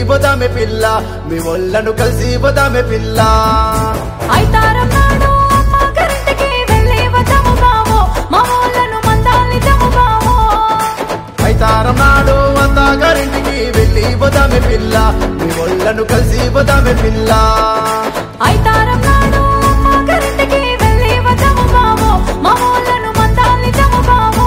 పోదామె పిల్ల మీ ఒళ్ళను కలిసి పోదామె పిల్ల ఐతారం నాడు అమ్మ గారింటికి వెళ్ళి వద్దాము బావో మా ఊళ్ళను మందాలిద్దాము బావో అయితారం నాడు వంద గారింటికి వెళ్ళి పోదామె పిల్ల మీ ఒళ్ళను కలిసి పోదామె పిల్ల ఐతారం నాడు అమ్మ గారింటికి వెళ్ళి వద్దాము బావో మా ఊళ్ళను మందాలిద్దాము బావో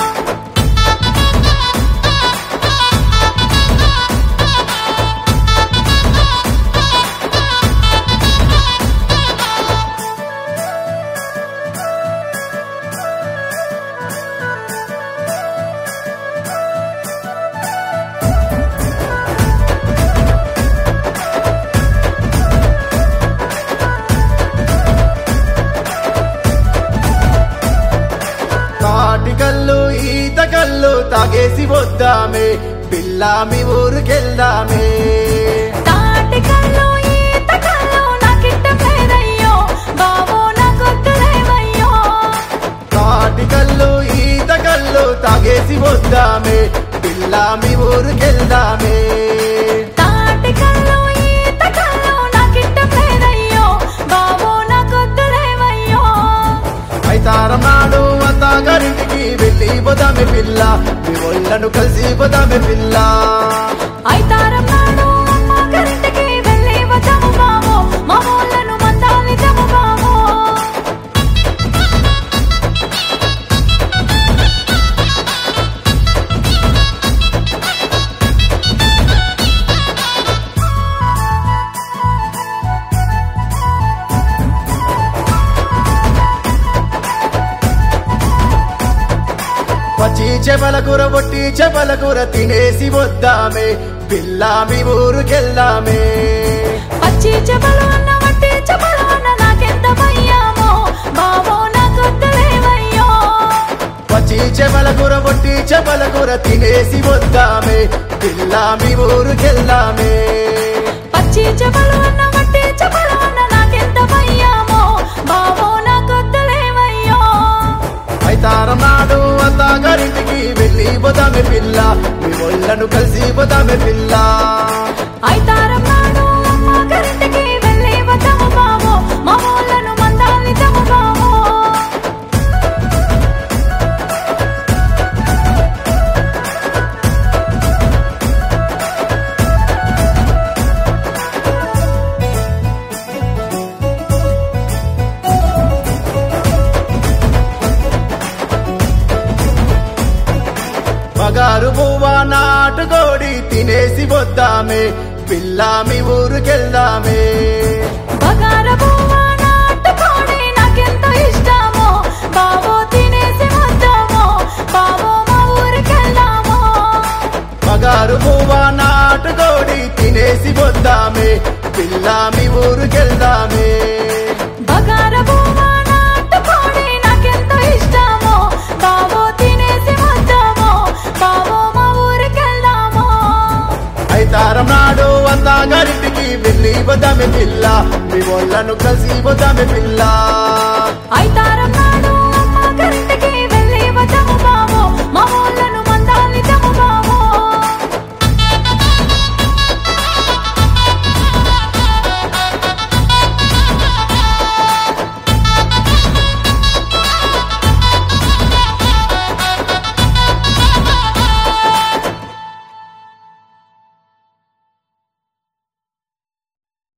తాటి కళ్ళు ఈత కళ్ళు తాగేసి వద్దామే పిల్ల మీ ఊరికెళ్దామే తాటి కళ్ళు ఈత కళ్ళు నాకిట్టం లేదయ్యో బావో నాకొద్దులేవయ్యో తాటి కళ్ళు ఈత కళ్ళు తాగేసి వద్దామే పిల్ల మీ ఊరికెళ్దామే తాటి కళ్ళు ఈత కళ్ళు నాకిట్టం లేదయ్యో బావో నాకొద్దులేవయ్యో అయితారం నాడు వంద గారింటికి వెళ్ళి పోదామె పిల్ల మీ ఒళ్ళను కలిసి పోదామె పిల్ల ఐతారం నాడు అమ్మ గారింటికి వెళ్ళి వద్దాము బావో మా ఊళ్ళను మందాలిద్దాము బావో పచ్చి చెపల కూర పొట్టి చెపల కూర తినేసి వద్దామే పిల్ల మీ ఊరికెళ్దామే పచ్చి చెపలు అన్న వట్టి చెపలు అన్న నాకెంత భయ్యామో బావో నాకొద్దులేవయ్యో పచ్చి చెపల కూర పొట్టి చెపల కూర తినేసి వద్దామే పిల్ల మీ ఊరికెళ్దామే పచ్చి చెపలు అన్న వట్టి చెపలు అన్న నాకెంత భయ్యామో బావో నాకొద్దులేవయ్యో అయితారం నాడు వంద గారింటికి వెళ్ళి పోదామె పిల్ల మీ ఒళ్ళను కలిసి పోదామె పిల్ల ఐతారం నాడు అమ్మ గారింటికి వెళ్ళి వద్దాము బావో మా ఊళ్ళను మందాలిద్దాము బావో మగారు పువ్వ నాటుకోడి తినేసి వద్దామే పిల్ల మీ ఊరికెళ్దామే బగార పువ్వ నాటుకోడి నాకెంతో ఇష్టమో బావో తినేసి వద్దామో బావో మా ఊరికెళ్దామో మగారు పువ్వ నాటుకోడి తినేసి వద్దామే పిల్ల మీ ఊరికెళ్దామే బగార పువ్వ నాటుకోడి నాకెంతో ఇష్టమో బావో తినేసి వద్దామో బావో మా ఊరికెళ్దామో అయితారం నాడు వంద గారింటికి వెళ్ళి పోదామె పిల్ల మీ ఒళ్ళను కలిసి పోదామె పిల్ల ఐతారం